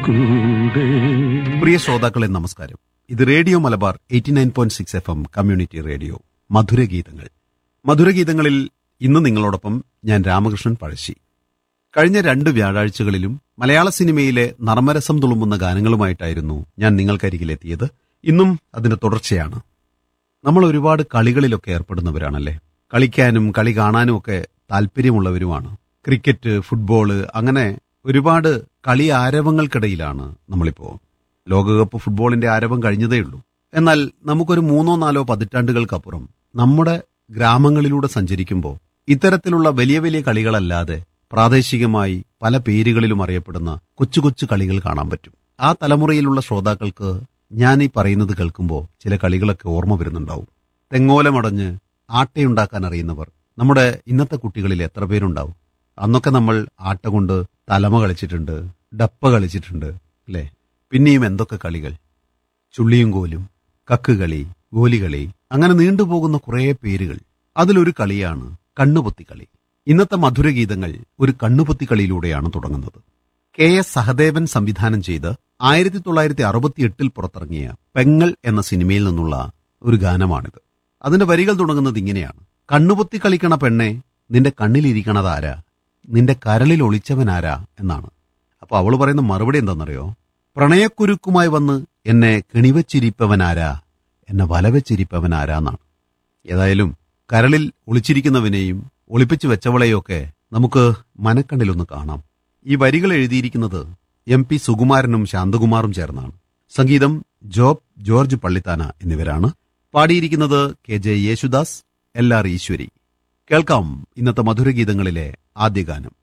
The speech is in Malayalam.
കൂടെ പ്രിയ ശ്രോതാക്കളെ നമസ്കാരം ഇത് radio Malabar eighty nine point six F M community radio മധുരഗീതങ്ങൾ മധുരഗീതങ്ങളിൽ ഇന്ന് നിങ്ങളോടൊപ്പം ഞാൻ രാമകൃഷ്ണൻ പഴശ്ശി കഴിഞ്ഞ രണ്ട് വ്യാഴാഴ്ചകളിലും മലയാള സിനിമയിലെ നർമ്മരസം തുളുമ്പുന്ന ഗാനങ്ങളുമായിട്ടായിരുന്നു ഞാൻ നിങ്ങൾക്കരികിലെത്തിയത് ഇന്നും അതിന്റെ തുടർച്ചയാണ് നമ്മൾ ഒരുപാട് കളികളിലൊക്കെ ഏർപ്പെടുന്നവരാണല്ലേ കളിക്കാനും കളി കാണാനും ഒക്കെ താല്പര്യമുള്ളവരുമാണ് ക്രിക്കറ്റ് ഫുട്ബോള് അങ്ങനെ ഒരുപാട് കളി ആരവങ്ങൾക്കിടയിലാണ് നമ്മളിപ്പോ ലോകകപ്പ് ഫുട്ബോളിന്റെ ആരവം കഴിഞ്ഞതേയുള്ളൂ എന്നാൽ നമുക്കൊരു മൂന്നോ നാലോ പതിറ്റാണ്ടുകൾക്കപ്പുറം നമ്മുടെ ഗ്രാമങ്ങളിലൂടെ സഞ്ചരിക്കുമ്പോൾ ഇത്തരത്തിലുള്ള വലിയ വലിയ കളികളല്ലാതെ പ്രാദേശികമായി പല പേരുകളിലും അറിയപ്പെടുന്ന കൊച്ചു കൊച്ചു കളികൾ കാണാൻ പറ്റും ആ തലമുറയിലുള്ള ശ്രോതാക്കൾക്ക് ഞാൻ ഈ പറയുന്നത് കേൾക്കുമ്പോൾ ചില കളികളൊക്കെ ഓർമ്മ വരുന്നുണ്ടാവും തെങ്ങോലമടഞ്ഞ് ആട്ടയുണ്ടാക്കാൻ അറിയുന്നവർ നമ്മുടെ ഇന്നത്തെ കുട്ടികളിൽ എത്ര പേരുണ്ടാവും അന്നൊക്കെ നമ്മൾ ആട്ട കൊണ്ട് തലമ കളിച്ചിട്ടുണ്ട് ഡപ്പ കളിച്ചിട്ടുണ്ട് അല്ലേ പിന്നെയും എന്തൊക്കെ കളികൾ ചുള്ളിയും കോലും കക്കുകളി ഗോലികളി അങ്ങനെ നീണ്ടുപോകുന്ന കുറേ പേരുകൾ അതിലൊരു കളിയാണ് കണ്ണുപൊത്തിക്കളി ഇന്നത്തെ മധുരഗീതങ്ങൾ ഒരു കണ്ണുപൊത്തിക്കളിയിലൂടെയാണ് തുടങ്ങുന്നത് കെ എസ് സഹദേവൻ സംവിധാനം ചെയ്ത് ആയിരത്തി തൊള്ളായിരത്തി അറുപത്തിയെട്ടിൽ പുറത്തിറങ്ങിയ പെങ്ങൾ എന്ന സിനിമയിൽ നിന്നുള്ള ഒരു ഗാനമാണിത് അതിന്റെ വരികൾ തുടങ്ങുന്നത് ഇങ്ങനെയാണ് കണ്ണുപൊത്തി കളിക്കണ പെണ്ണെ നിന്റെ കണ്ണിലിരിക്കണതാരാ നിന്റെ കരളിൽ ഒളിച്ചവനാരാ എന്നാണ് അപ്പൊ അവള് പറയുന്ന മറുപടി എന്താണെന്നറിയോ പ്രണയക്കുരുക്കുമായി വന്ന് എന്നെ കെണിവച്ചിരിപ്പവനാരാ എന്നെ വലവെച്ചിരിപ്പവനാരാ എന്നാണ് ഏതായാലും കരളിൽ ഒളിച്ചിരിക്കുന്നവനെയും ഒളിപ്പിച്ചു വെച്ചവളെയൊക്കെ നമുക്ക് മനക്കണ്ണിലൊന്ന് കാണാം ഈ വരികൾ എഴുതിയിരിക്കുന്നത് എം പി സുകുമാരനും ശാന്തകുമാറും ചേർന്നാണ് സംഗീതം ജോബ് ജോർജ് പള്ളിത്താന എന്നിവരാണ് പാടിയിരിക്കുന്നത് K J Yesudas L R Eswari കേൾക്കാം ഇന്നത്തെ മധുരഗീതങ്ങളിലെ ആദ്യ ഗാനം